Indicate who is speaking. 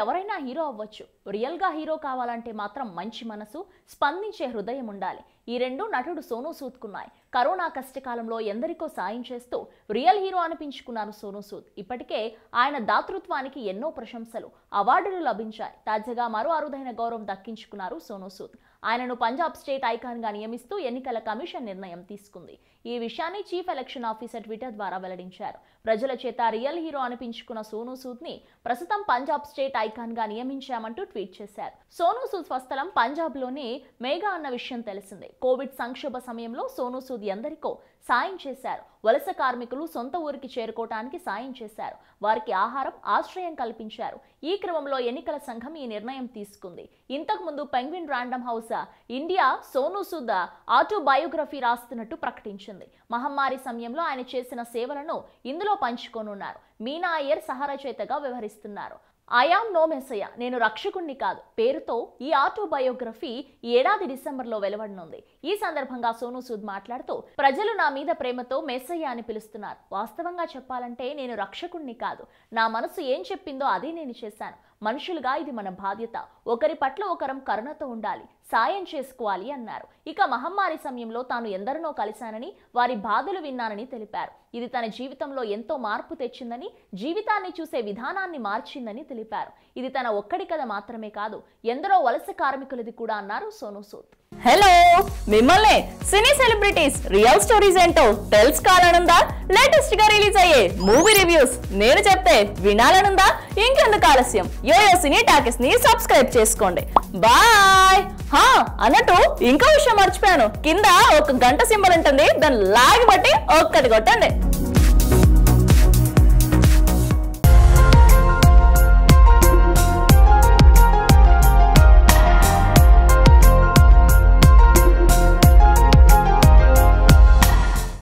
Speaker 1: ఎవరైనా హీరో అవ్వచ్చు రియల్గా హీరో కావాలంటే మాత్రం మంచి మనసు స్పందించే హృదయం ఉండాలి ఈ రెండు నటుడు సోనూ సూద్కున్నాయి కరోనా కష్టకాలంలో ఎందరికో సాయం చేస్తూ రియల్ హీరో అనిపించుకున్నారు సోనూ సూద్ ఇప్పటికే ఆయన దాతృత్వానికి ఎన్నో ప్రశంసలు అవార్డులు లభించాయి తాజాగా మరో అరుదైన గౌరవం దక్కించుకున్నారు సోనూ సూద్ ఆయనను పంజాబ్ స్టేట్ ఐకాన్ గా నియమిస్తూ ఎన్నికల కమిషన్ నిర్ణయం తీసుకుంది ఈ విషయాన్ని చీఫ్ ఎలక్షన్ ఆఫీసర్ ట్విట్టర్ ద్వారా వెల్లడించారు ప్రజల చేత రియల్ హీరో అనిపించుకున్న సోనూ సూద్ ని ప్రస్తుతం పంజాబ్ స్టేట్ ఐకాన్ గా నియమించామంటూ ట్వీట్ చేశారు సోనూ సూద్ స్వస్థలం పంజాబ్ లోని మేఘా అన్న విషయం తెలిసిందే కోవిడ్ సంక్షోభ సమయంలో సోనూ సూద్ ఎందరికో సాయం చేశారు వలస కార్మికులు సొంత ఊరికి చేరుకోవటానికి సాయం చేశారు వారికి ఆహారం ఆశ్రయం కల్పించారు ఈ క్రమంలో ఎన్నికల సంఘం ఈ నిర్ణయం తీసుకుంది ఇంతకు ముందు Penguin Random House India Sonu Sood autobiography రాస్తున్నట్టు ప్రకటించింది మహమ్మారి సమయంలో ఆయన చేసిన సేవలను ఇందులో పంచుకోనున్నారు మీనా అయ్యర్ సహరచయితగా వ్యవహరిస్తున్నారు ఐఆమ్ నో మెస్సయ్య నేను రక్షకుణ్ణి కాదు పేరుతో ఈ ఆటోబయోగ్రఫీ ఈ ఏడాది డిసెంబర్లో వెలువడనుంది ఈ సందర్భంగా సోనూ సూద్ మాట్లాడుతూ ప్రజలు నా మీద ప్రేమతో మెస్సయ్య అని పిలుస్తున్నారు వాస్తవంగా చెప్పాలంటే నేను రక్షకుణ్ణి కాదు నా మనసు ఏం చెప్పిందో అదే నేను చేశాను మనుషులుగా ఇది మన బాధ్యత ఒకరి పట్ల ఒకరం కరుణతో ఉండాలి సాయం చేసుకోవాలి అన్నారు ఇక మహమ్మారి సమయంలో తాను ఎందరినో కలిశానని వారి బాధలు విన్నానని తెలిపారు ఇది తన జీవితంలో ఎంతో మార్పు తెచ్చిందని జీవితాన్ని చూసే విధానాన్ని మార్చిందని తెలిపారు ఇది తన ఒక్కడి కథ మాత్రమే కాదు ఎందరో వలస కార్మికులది కూడా అన్నారు సోనూ సూద్
Speaker 2: హలో మిమ్మల్ని సినీ సెలబ్రిటీస్ రియల్ స్టోరీస్ ఏంటో తెలుసుకోవాలనుందా లేటెస్ట్ గా రిలీజ్ అయ్యే మూవీ రివ్యూస్ నేను చెప్తే వినాలనుందా ఇంకెందుకు ఆలస్యం యోయో సినీ టాకెస్ ని సబ్స్క్రైబ్ చేసుకోండి బాయ్ హా అన్నట్టు ఇంకో విషయం మర్చిపోయాను కింద ఒక గంట సింబల్ ఉంటుంది దాన్ని లాగి బట్టి ఒక్కటి కొట్టండి